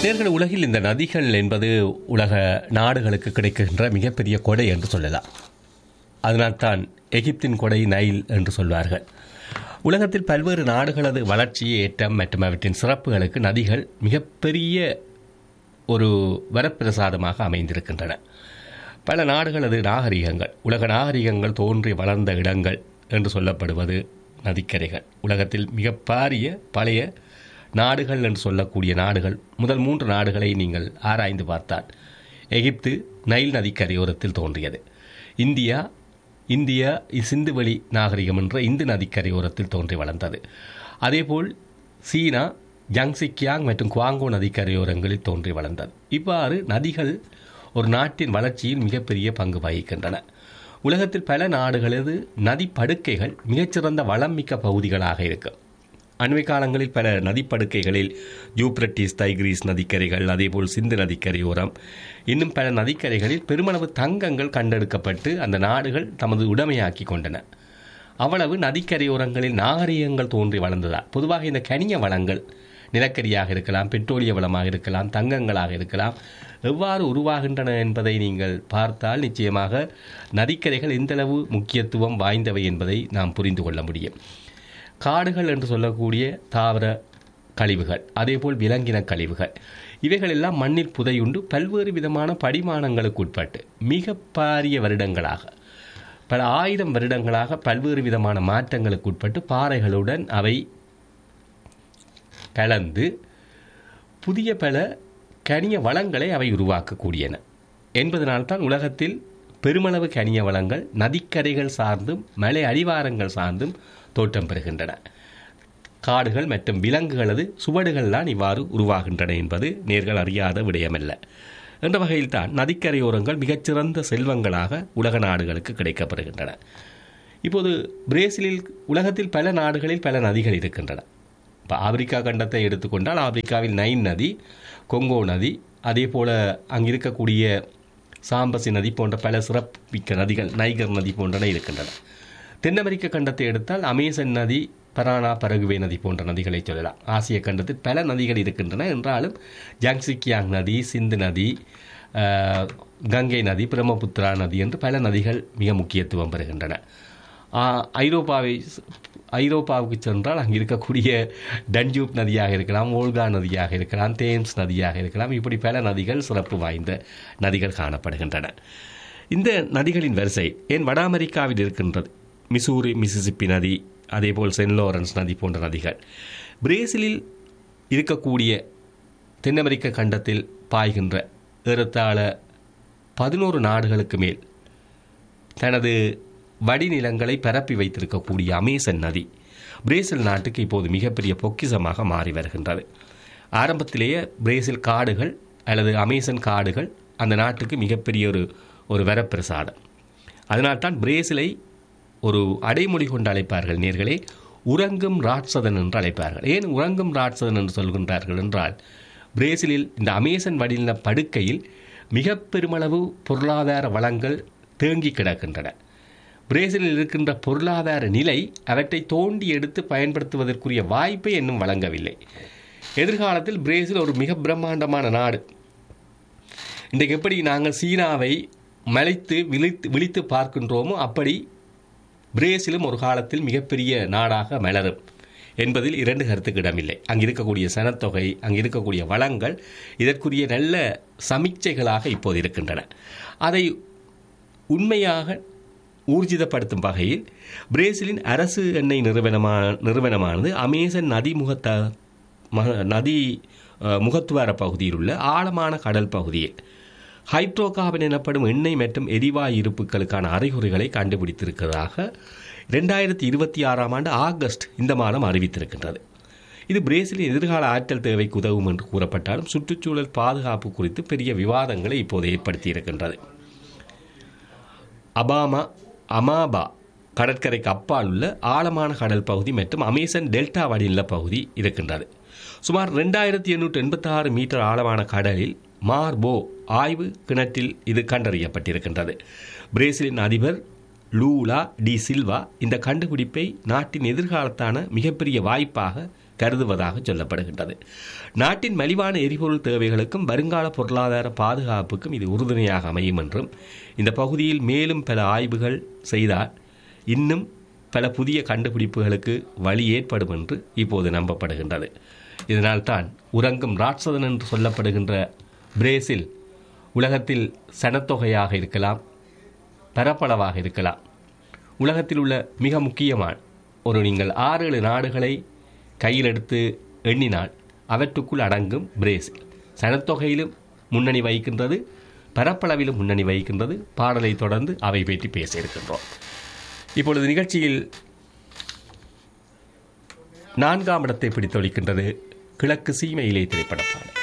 நேர்கள் உலகில் இந்த நதிகள் என்பது உலக நாடுகளுக்கு கிடைக்கின்ற மிகப்பெரிய கொடை என்று சொல்லலாம் அதனால்தான் எகிப்தின் கொடை நைல் என்று சொல்வார்கள் உலகத்தில் பல்வேறு நாடுகளது வளர்ச்சி ஏற்றம் மற்றும் அவற்றின் சிறப்புகளுக்கு நதிகள் மிகப்பெரிய ஒரு வரப்பிரசாதமாக அமைந்திருக்கின்றன பல நாடுகளது நாகரிகங்கள் உலக நாகரிகங்கள் தோன்றி வளர்ந்த இடங்கள் என்று சொல்லப்படுவது நதிக்கரைகள் உலகத்தில் மிக பாரிய பழைய நாடுகள் என்று சொல்லக்கூடிய நாடுகள் முதல் மூன்று நாடுகளை நீங்கள் ஆராய்ந்து பார்த்தால் எகிப்து நைல் நதிக்கரையோரத்தில் தோன்றியது இந்தியா இந்தியா சிந்துவெளி நாகரிகம் என்ற இந்து நதிக்கரையோரத்தில் தோன்றி வளர்ந்தது அதேபோல் சீனா ஜங்சிக்கியாங் மற்றும் குவாங்கோ நதிக்கரையோரங்களில் தோன்றி வளர்ந்தது இவ்வாறு நதிகள் ஒரு நாட்டின் வளர்ச்சியில் மிகப்பெரிய பங்கு வகிக்கின்றன உலகத்தில் பல நாடுகளது நதி படுக்கைகள் மிகச்சிறந்த வளம் மிக்க பகுதிகளாக இருக்கும் அண்மை காலங்களில் பல நதிப்படுக்கைகளில் யூப்ரட்டிஸ் தைக்ரீஸ் நதிக்கரைகள் அதேபோல் சிந்து நதிக்கரையோரம் இன்னும் பல நதிக்கரைகளில் பெருமளவு தங்கங்கள் கண்டெடுக்கப்பட்டு அந்த நாடுகள் தமது உடைமையாக்கி கொண்டன அவ்வளவு நதிக்கரையோரங்களில் நாகரிகங்கள் தோன்றி வளர்ந்ததா பொதுவாக இந்த கனிய வளங்கள் நிலக்கரியாக இருக்கலாம் பெட்ரோலிய வளமாக இருக்கலாம் தங்கங்களாக இருக்கலாம் எவ்வாறு உருவாகின்றன என்பதை நீங்கள் பார்த்தால் நிச்சயமாக நதிக்கரைகள் எந்தளவு முக்கியத்துவம் வாய்ந்தவை என்பதை நாம் புரிந்து கொள்ள முடியும் காடுகள் என்று சொல்லக்கூடிய தாவர கழிவுகள் அதேபோல் விலங்கின கழிவுகள் இவைகள் எல்லாம் மண்ணில் புதையுண்டு பல்வேறு விதமான படிமானங்களுக்கு உட்பட்டு மிக பாரிய வருடங்களாக பல ஆயிரம் வருடங்களாக பல்வேறு விதமான மாற்றங்களுக்கு உட்பட்டு பாறைகளுடன் அவை கலந்து புதிய பல கனிய வளங்களை அவை உருவாக்கக்கூடியன என்பதனால்தான் உலகத்தில் பெருமளவு கனிய வளங்கள் நதிக்கரைகள் சார்ந்தும் மலை அடிவாரங்கள் சார்ந்தும் தோற்றம் பெறுகின்றன காடுகள் மற்றும் விலங்குகளது சுவடுகள்தான் இவ்வாறு உருவாகின்றன என்பது நேர்கள் அறியாத விடயமல்ல என்ற வகையில்தான் நதிக்கரையோரங்கள் மிகச்சிறந்த செல்வங்களாக உலக நாடுகளுக்கு கிடைக்கப்படுகின்றன இப்போது பிரேசிலில் உலகத்தில் பல நாடுகளில் பல நதிகள் இருக்கின்றன இப்போ ஆப்பிரிக்கா கண்டத்தை எடுத்துக்கொண்டால் ஆப்பிரிக்காவில் நைன் நதி கொங்கோ நதி அதே போல் அங்கே இருக்கக்கூடிய சாம்பசி நதி போன்ற பல சிறப்பிக்க நதிகள் நைகர் நதி போன்றன இருக்கின்றன தென் அமெரிக்க கண்டத்தை எடுத்தால் அமேசன் நதி பரானா பரகுவே நதி போன்ற நதிகளை சொல்லலாம் ஆசிய கண்டத்தில் பல நதிகள் இருக்கின்றன என்றாலும் ஜாங்சிக்கியாங் நதி சிந்து நதி கங்கை நதி பிரம்மபுத்திரா நதி என்று பல நதிகள் மிக முக்கியத்துவம் பெறுகின்றன ஐரோப்பாவை ஐரோப்பாவுக்கு சென்றால் அங்கே இருக்கக்கூடிய டன்ஜூப் நதியாக இருக்கலாம் ஓல்கா நதியாக இருக்கலாம் தேம்ஸ் நதியாக இருக்கலாம் இப்படி பல நதிகள் சிறப்பு வாய்ந்த நதிகள் காணப்படுகின்றன இந்த நதிகளின் வரிசை ஏன் வட அமெரிக்காவில் இருக்கின்றது மிசூரி மிசிசிப்பி நதி அதேபோல் சென்ட் லாரன்ஸ் நதி போன்ற நதிகள் பிரேசிலில் இருக்கக்கூடிய தென் அமெரிக்க கண்டத்தில் பாய்கின்ற ஏறத்தாழ பதினோரு நாடுகளுக்கு மேல் தனது வடிநிலங்களை பரப்பி வைத்திருக்கக்கூடிய அமேசன் நதி பிரேசில் நாட்டுக்கு இப்போது மிகப்பெரிய பொக்கிசமாக மாறி வருகின்றது ஆரம்பத்திலேயே பிரேசில் காடுகள் அல்லது அமேசன் காடுகள் அந்த நாட்டுக்கு மிகப்பெரிய ஒரு ஒரு வரப்பிரசாதம் அதனால்தான் பிரேசிலை ஒரு அடைமொழி கொண்டு அழைப்பார்கள் நேர்களே உறங்கும் ராட்சதன் என்று அழைப்பார்கள் ஏன் உறங்கும் ராட்சதன் என்று சொல்கின்றார்கள் என்றால் பிரேசிலில் இந்த அமேசன் வடிநில படுக்கையில் மிக பெருமளவு பொருளாதார வளங்கள் தேங்கி கிடக்கின்றன பிரேசிலில் இருக்கின்ற பொருளாதார நிலை அவற்றை தோண்டி எடுத்து பயன்படுத்துவதற்குரிய வாய்ப்பை இன்னும் வழங்கவில்லை எதிர்காலத்தில் பிரேசில் ஒரு மிக பிரம்மாண்டமான நாடு இன்றைக்கு எப்படி நாங்கள் சீனாவை மலைத்து விழித்து விழித்து பார்க்கின்றோமோ அப்படி பிரேசிலும் ஒரு காலத்தில் மிகப்பெரிய நாடாக மலரும் என்பதில் இரண்டு கருத்துக்கு இடமில்லை அங்கே இருக்கக்கூடிய சனத்தொகை அங்கே இருக்கக்கூடிய வளங்கள் இதற்குரிய நல்ல சமிக்சைகளாக இப்போது இருக்கின்றன அதை உண்மையாக ஊர்ஜிதப்படுத்தும் வகையில் பிரேசிலின் அரசு எண்ணெய் நிறுவனமான நிறுவனமானது அமேசன் நதி முகத்த நதி முகத்துவார பகுதியில் உள்ள ஆழமான கடல் பகுதியில் ஹைட்ரோகார்பன் எனப்படும் எண்ணெய் மற்றும் எரிவாயு இருப்புகளுக்கான அறிகுறிகளை கண்டுபிடித்திருக்கிறதாக ரெண்டாயிரத்தி இருபத்தி ஆறாம் ஆண்டு ஆகஸ்ட் இந்த மாதம் அறிவித்திருக்கின்றது இது பிரேசிலின் எதிர்கால ஆற்றல் தேவைக்கு உதவும் என்று கூறப்பட்டாலும் சுற்றுச்சூழல் பாதுகாப்பு குறித்து பெரிய விவாதங்களை இப்போது ஏற்படுத்தி இருக்கின்றது அபாமா அமாபா கடற்கரைக்கு அப்பால் உள்ள ஆழமான கடல் பகுதி மற்றும் அமேசன் டெல்டா வடிநில பகுதி இருக்கின்றது சுமார் ரெண்டாயிரத்தி எண்ணூற்றி எண்பத்தாறு மீட்டர் ஆழமான கடலில் மார்போ ஆய்வு கிணற்றில் இது கண்டறியப்பட்டிருக்கின்றது பிரேசிலின் அதிபர் லூலா டி சில்வா இந்த கண்டுபிடிப்பை நாட்டின் எதிர்காலத்தான மிகப்பெரிய வாய்ப்பாக கருதுவதாக சொல்லப்படுகின்றது நாட்டின் மலிவான எரிபொருள் தேவைகளுக்கும் வருங்கால பொருளாதார பாதுகாப்புக்கும் இது உறுதுணையாக அமையும் என்றும் இந்த பகுதியில் மேலும் பல ஆய்வுகள் செய்தால் இன்னும் பல புதிய கண்டுபிடிப்புகளுக்கு வழி ஏற்படும் என்று இப்போது நம்பப்படுகின்றது இதனால்தான் உறங்கும் ராட்சதன் என்று சொல்லப்படுகின்ற பிரேசில் உலகத்தில் சனத்தொகையாக இருக்கலாம் பரப்பளவாக இருக்கலாம் உலகத்தில் உள்ள மிக முக்கியமான ஒரு நீங்கள் ஆறு ஏழு நாடுகளை கையில் எடுத்து எண்ணினால் அவற்றுக்குள் அடங்கும் பிரேசில் சனத்தொகையிலும் முன்னணி வகிக்கின்றது பரப்பளவிலும் முன்னணி வகிக்கின்றது பாடலை தொடர்ந்து அவை பற்றி பேச இருக்கின்றோம் இப்பொழுது நிகழ்ச்சியில் நான்காம் இடத்தை பிடித்தொழிக்கின்றது கிழக்கு சீமையிலே திரைப்பட பாடல்